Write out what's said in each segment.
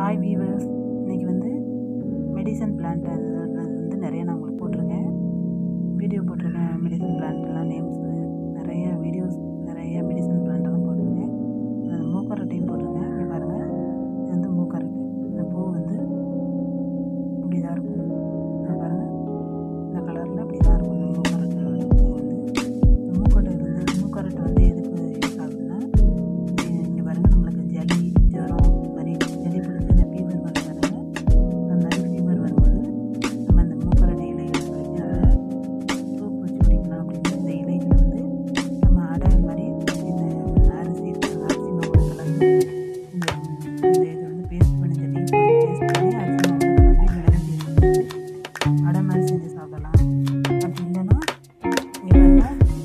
hi viewers இன்றைக்கி வந்து medicine plant அது வந்து நிறைய நான் உங்களுக்கு போட்டிருக்கேன் வீடியோ போட்டிருக்கேன் மெடிசன் பிளான்ட்லாம் நேம்ஸு நிறைய வீடியோஸ் நிறைய மெடிசன் பிளான்ட்லாம் போட்டிருக்கேன் அது மூக்கரட்டையும் போட்டிருக்கேன் இங்கே பாருங்கள் இது வந்து மூக்கரட்டை இந்த பூ வந்து இப்படி தான் இருக்கும் இங்க பாருங்கள் இந்த கலரில் இப்படி தான் இருக்கும் இந்த மூக்கரட்டை பூ வந்து இந்த மூக்கரட்டை வந்து மூக்கரட்டை வந்து எதுக்கு யூஸ் ஆகுதுன்னா இங்கே பாருங்கள் நம்மளுக்கு ஜலி ஜுரம் இந்த மாதிரி ஜலி பிடிச்சி இந்த ஃபீவர் வருது பாருங்க அந்த மாதிரி ஃபீவர் வரும்போது நம்ம அந்த மூக்கரட்டை இலைகளை வச்சு அதை சூப் வச்சு குடிக்கலாம் அப்படின்னு இந்த இலைகளை வந்து நம்ம அடை மாதிரி இந்த அரிசி இருக்கு, அரிசி மாவோட கலந்து இந்த இந்த இதை வந்து பேஸ்ட் பண்ணி இந்த லீஃப் பேஸ்ட் பண்ணி அரிசி மாவோட கலந்து மிளகு சீரகம் வச்சு அடை மாதிரி செஞ்சு சாப்பிடலாம் அப்படி இல்லைன்னா இங்கே பாருங்க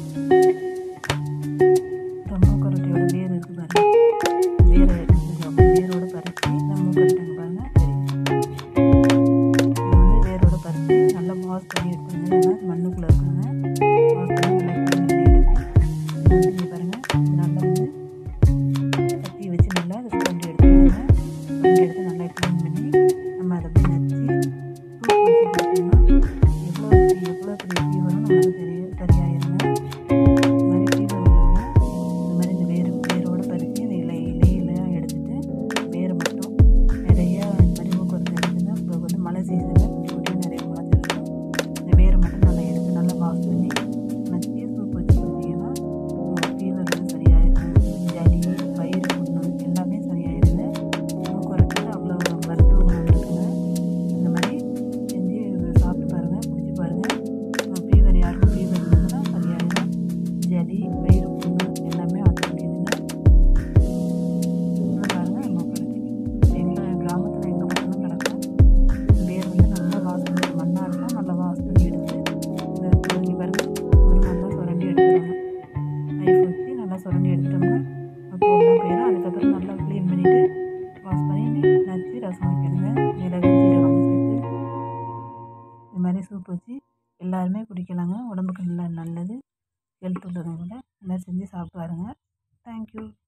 ரொம்ப கரட்டியோட வேர் இருக்கு பாருங்க வேரை எடுத்து வேரோட பறிச்சு இந்த மூக்கரட்டைங்க பாருங்க தெரியும் இது வந்து வேரோட பறிச்சு நல்லா வாஷ் பண்ணி எடுத்துருங்க ஏன்னா மண்ணுக்குள்ளே இருக்குங்க வாஷ் பண்ணி நல்லா க்ளீன் பண்ணி எடுத்து இது வந்து இங்கே பாருங்க இது நல்லா வந்து கத்தி வச்சு நல்லா அதை சுரண்டி எடுத்துடுங்க சுரண்டி எடுத்து நல்லா க்ளீன் பண்ணி நம்ம அதை அப்படியே நச்சு சூப் வச்சு கொடுத்தோம்னா எவ்வளோ எவ்வளோ பெரிய ஃபீவரும் நமக்கு தெரிய சரியாயிருங்க இந்த மாதிரி ஃபீவர் உள்ளவங்க இந்த மாதிரி இந்த வேர் வேரோட பறித்து இந்த இலை இலையெல்லாம் எடுத்துட்டு வேரை மட்டும் நிறைய இந்த மாதிரி மூக்கொருத்து எடுத்துங்க இப்போ வந்து மழை சீசனில் குட்டி குட்டியாக நிறைய முளைச்சிருக்கும் இந்த வேரை மட்டும் நல்லா எடுத்து நல்லா வாஷ் பண்ணி நச்சு சூப் வச்சு குடிச்சிங்கன்னா உங்கள் ஃபீவர் வந்து சரியாயிருக்கும் ஜலி வயிறு புண்ணு எல்லாமே சரியாயிருங்க மூக்கொருத்தில் அவ்வளோ மருத்துவ குணம் இருக்குங்க இந்த மாதிரி செஞ்சு சாப்பிட்டு பாருங்கள் குடிச்சு பாருங்கள் ஃபீவர் யாருக்கும் ஃபீவர் இருந்ததுன்னா சரியாயிடும் ஜலி வயிறு புண்ணு எல்லாமே ஆட்டக்கூடியதுங்க இன்னும் பாருங்கள் நம்ம கிடைச்சி எங்கள் கிராமத்தில் எங்கள் பக்கமும் கிடக்கும் வேர் வந்து நல்லா வாஷ் பண்ணி மண்ணாக இருக்கும் நல்லா வாஷ் பண்ணி எடுத்து இந்த இங்கே பாருங்கள் ஒரு நல்லா சுரண்டி எடுத்துருவாங்க நைஃப் வச்சு நல்லா சுரண்டி எடுத்துட்டோம்னா தோல்லாம் போயிடும் அதுக்கப்புறம் நல்லா க்ளீன் பண்ணிவிட்டு வாஷ் பண்ணி நச்சு ரசம் வைக்கணுங்க மிளகு சீரகம் சேர்த்து இந்த மாதிரி சூப் வச்சு எல்லாருமே குடிக்கலாங்க உடம்புக்கு நல்லா நல்லது ஹெல்த் உள்ளவங்க கூட இந்த மாதிரி செஞ்சு சாப்பிட்டு பாருங்க தேங்க்யூ